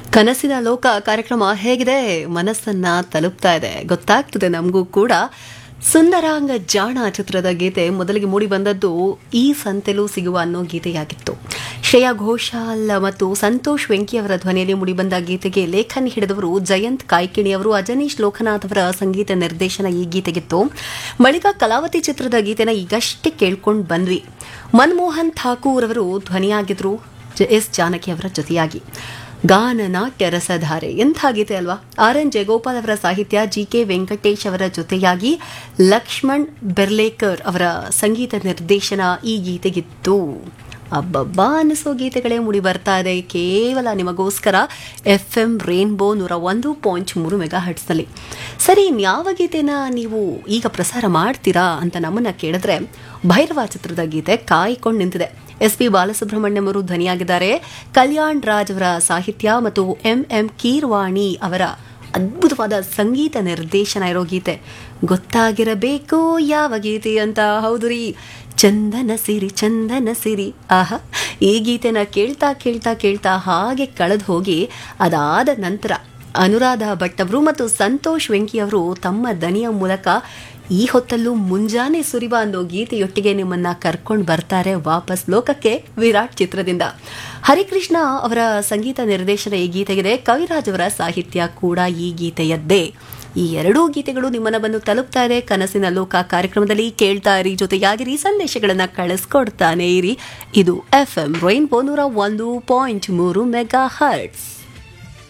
ಕನಸಿನ ಲೋಕ ಕಾರ್ಯಕ್ರಮ ಹೇಗಿದೆ ಮನಸ್ಸನ್ನ ತಲುಪ್ತಾ ಇದೆ ಗೊತ್ತಾಗ್ತದೆ ನಮಗೂ ಕೂಡ ಸುಂದರಾಂಗ ಜಾಣ ಚಿತ್ರದ ಗೀತೆ ಮೊದಲಿಗೆ ಮೂಡಿ ಬಂದದ್ದು ಈ ಸಂತೆಲೂ ಸಿಗುವ ಅನ್ನೋ ಗೀತೆಯಾಗಿತ್ತು ಶ್ರೇಯಾ ಘೋಷಾಲ್ ಮತ್ತು ಸಂತೋಷ್ ವೆಂಕಿ ಅವರ ಧ್ವನಿಯಲ್ಲಿ ಮೂಡಿಬಂದ ಗೀತೆಗೆ ಲೇಖನಿ ಹಿಡಿದವರು ಜಯಂತ್ ಕಾಯ್ಕಿಣಿ ಅವರು ಅಜನೀಶ್ ಲೋಕನಾಥ್ ಅವರ ಸಂಗೀತ ನಿರ್ದೇಶನ ಈ ಗೀತೆಗಿತ್ತು ಬಳಿಕ ಕಲಾವತಿ ಚಿತ್ರದ ಗೀತೆನ ಈಗಷ್ಟೇ ಕೇಳ್ಕೊಂಡು ಬಂದ್ವಿ ಮನಮೋಹನ್ ಠಾಕೂರ್ ಅವರು ಧ್ವನಿಯಾಗಿದ್ರು ಎಸ್ ಜಾನಕಿ ಅವರ ಜೊತೆಯಾಗಿ ಗಾನ ನಾಟ್ಯ ರಸಧಾರೆ ಎಂಥ ಗೀತೆ ಅಲ್ವಾ ಆರ್ ಎನ್ ಜಯಗೋಪಾಲ್ ಅವರ ಸಾಹಿತ್ಯ ಜಿ ಕೆ ವೆಂಕಟೇಶ್ ಅವರ ಜೊತೆಯಾಗಿ ಲಕ್ಷ್ಮಣ್ ಬೆರ್ಲೇಕರ್ ಅವರ ಸಂಗೀತ ನಿರ್ದೇಶನ ಈ ಗೀತೆಗಿತ್ತು ಅಬ್ಬಬ್ಬಾ ಅನಿಸೋ ಗೀತೆಗಳೇ ಮೂಡಿ ಬರ್ತಾ ಇದೆ ಕೇವಲ ನಿಮಗೋಸ್ಕರ ಎಫ್ ಎಂ ರೇನ್ಬೋ ನೂರ ಒಂದು ಪಾಯಿಂಟ್ ಮೂರು ಮೆಗಾ ಹರ್ಟ್ಸ್ನಲ್ಲಿ ಸರಿ ಇನ್ಯಾವ ಗೀತೆನ ನೀವು ಈಗ ಪ್ರಸಾರ ಮಾಡ್ತೀರಾ ಅಂತ ನಮ್ಮನ್ನ ಕೇಳಿದ್ರೆ ಭೈರವ ಚಿತ್ರದ ಗೀತೆ ಕಾಯ್ಕೊಂಡು ನಿಂತಿದೆ ಎಸ್ ಪಿ ಬಾಲಸುಬ್ರಹ್ಮಣ್ಯಂ ಅವರು ಧ್ವನಿಯಾಗಿದ್ದಾರೆ ಕಲ್ಯಾಣ್ ರಾಜ್ ಅವರ ಸಾಹಿತ್ಯ ಮತ್ತು ಎಂ ಎಂ ಕೀರ್ವಾಣಿ ಅವರ ಅದ್ಭುತವಾದ ಸಂಗೀತ ನಿರ್ದೇಶನ ಇರೋ ಗೀತೆ ಗೊತ್ತಾಗಿರಬೇಕು ಯಾವ ಗೀತೆ ಅಂತ ಹೌದು ರೀ ಚಂದನ ಸಿರಿ ಚಂದನ ಸಿರಿ ಆಹಾ ಈ ಗೀತೆನ ಕೇಳ್ತಾ ಕೇಳ್ತಾ ಕೇಳ್ತಾ ಹಾಗೆ ಕಳೆದು ಹೋಗಿ ಅದಾದ ನಂತರ ಅನುರಾಧ ಭಟ್ ಅವರು ಮತ್ತು ಸಂತೋಷ್ ವೆಂಕಿ ಅವರು ತಮ್ಮ ದನಿಯ ಮೂಲಕ ಈ ಹೊತ್ತಲ್ಲೂ ಮುಂಜಾನೆ ಸುರಿವ ಅನ್ನೋ ಗೀತೆಯೊಟ್ಟಿಗೆ ನಿಮ್ಮನ್ನ ಕರ್ಕೊಂಡು ಬರ್ತಾರೆ ವಾಪಸ್ ಲೋಕಕ್ಕೆ ವಿರಾಟ್ ಚಿತ್ರದಿಂದ ಹರಿಕೃಷ್ಣ ಅವರ ಸಂಗೀತ ನಿರ್ದೇಶನ ಈ ಗೀತೆಗಿದೆ ಕವಿರಾಜ್ ಅವರ ಸಾಹಿತ್ಯ ಕೂಡ ಈ ಗೀತೆಯದ್ದೇ ಈ ಎರಡೂ ಗೀತೆಗಳು ನಿಮ್ಮನ್ನ ಬಂದು ತಲುಪ್ತಾ ಇದೆ ಕನಸಿನ ಲೋಕ ಕಾರ್ಯಕ್ರಮದಲ್ಲಿ ಕೇಳ್ತಾ ಇರಿ ಜೊತೆಯಾಗಿರಿ ಸಂದೇಶಗಳನ್ನ ಕಳಿಸ್ಕೊಡ್ತಾನೆ ಇರಿ ಇದು ಎಫ್ ಎಂ ರೈನ್ಬೋ ನೂರ ಒಂದು ಪಾಯಿಂಟ್ ಮೂರು ಮೆಗಾ ಹರ್ಟ್ಸ್